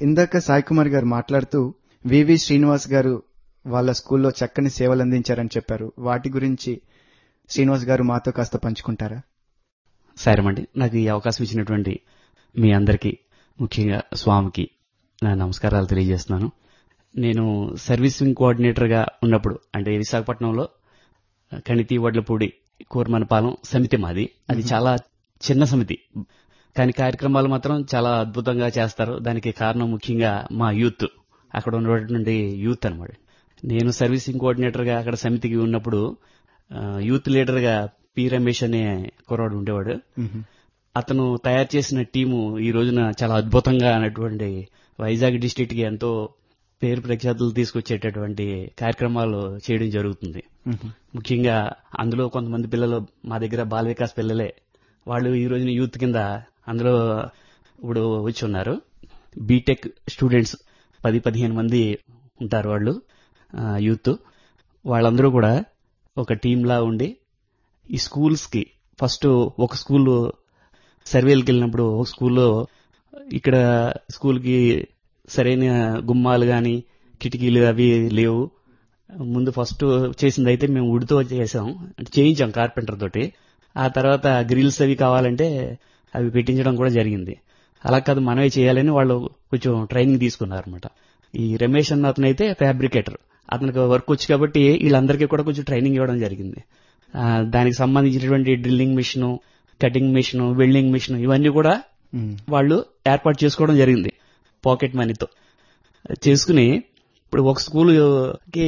ఇందాక సాయి కుమార్ గారు మాట్లాడుతూ వివి శ్రీనివాస్ గారు వాళ్ళ స్కూల్లో చక్కని సేవలు అందించారని చెప్పారు వాటి గురించి శ్రీనివాస్ గారు మాతో కాస్త పంచుకుంటారా సరేమండి నాకు ఈ అవకాశం ఇచ్చినటువంటి మీ అందరికీ ముఖ్యంగా స్వామికి నా నమస్కారాలు తెలియజేస్తున్నాను నేను సర్వీసింగ్ కోఆర్డినేటర్గా ఉన్నప్పుడు అంటే విశాఖపట్నంలో కణితి వడ్లపూడి కూరమనపాలెం సమితి మాది అది చాలా చిన్న సమితి కానీ కార్యక్రమాలు మాత్రం చాలా అద్భుతంగా చేస్తారు దానికి కారణం ముఖ్యంగా మా యూత్ అక్కడ ఉన్నటువంటి యూత్ అనమాట నేను సర్వీసింగ్ కోఆర్డినేటర్గా అక్కడ సమితికి ఉన్నప్పుడు ఆ, యూత్ లీడర్గా పి రమేష్ అనే కుర్రాడు ఉండేవాడు అతను తయారు చేసిన టీము ఈ రోజున చాలా అద్భుతంగా అన్నటువంటి వైజాగ్ డిస్టిక్ కి ఎంతో పేరు ప్రఖ్యాతులు తీసుకొచ్చేటటువంటి కార్యక్రమాలు చేయడం జరుగుతుంది ముఖ్యంగా అందులో కొంతమంది పిల్లలు మా దగ్గర బాల వికాస్ పిల్లలే వాళ్ళు ఈ రోజున యూత్ కింద అందులో ఇప్పుడు వచ్చి ఉన్నారు బీటెక్ స్టూడెంట్స్ పది పదిహేను మంది ఉంటారు వాళ్ళు ఆ, యూత్ వాళ్ళందరూ కూడా ఒక టీంలా ఉండి ఈ స్కూల్స్ కి ఫస్ట్ ఒక స్కూల్ సర్వేలకు వెళ్ళినప్పుడు ఒక స్కూల్లో ఇక్కడ స్కూల్ కి సరైన గుమ్మాలు గాని కిటికీలు అవి లేవు ముందు ఫస్ట్ చేసింది అయితే మేము ఉడితో చేసాం అంటే చేయించాం కార్పెంటర్ తోటి ఆ తర్వాత గ్రిల్స్ అవి కావాలంటే అవి పెట్టించడం కూడా జరిగింది అలా కాదు మనమే చేయాలని వాళ్ళు కొంచెం ట్రైనింగ్ తీసుకున్నారు అనమాట ఈ రమేష్ అన్న అతను అయితే ఫ్యాబ్రికేటర్ అతనికి వర్క్ వచ్చి కాబట్టి వీళ్ళందరికీ కూడా కొంచెం ట్రైనింగ్ ఇవ్వడం జరిగింది ఆ, దానికి సంబంధించినటువంటి drilling machine cutting machine welding machine ఇవన్నీ కూడా వాళ్ళు ఏర్పాటు చేసుకోవడం జరిగింది పాకెట్ మనీతో చేసుకుని ఇప్పుడు ఒక స్కూల్కి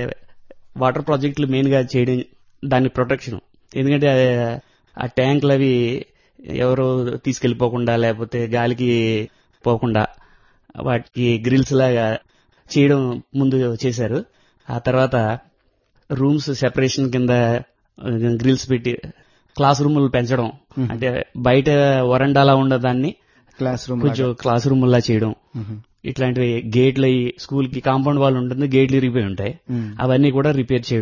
వాటర్ ప్రాజెక్టులు మెయిన్ గా చేయడం దాని ప్రొటెక్షన్ ఎందుకంటే ఆ- ఆ ట్యాంకులు అవి ఎవరు తీసుకెళ్లిపోకుండా లేకపోతే గాలికి పోకుండా వాటికి గ్రిల్స్ లాగా చేయడం ముందు చేశారు ఆ తర్వాత రూమ్స్ సెపరేషన్ కింద గ్రిల్స్ పెట్టి క్లాస్ రూములు పెంచడం అంటే బయట వరండాలా ఉన్న దాన్ని క్లాస్ రూమ్ కొంచెం క్లాస్ రూమ్ లా చేయడం ఇట్లాంటివి గేట్లు స్కూల్ కి కాంపౌండ్ వాళ్ళు ఉంటుంది గేట్లు ఇరిగిపోయి ఉంటాయి అవన్నీ కూడా రిపేర్ చేయడం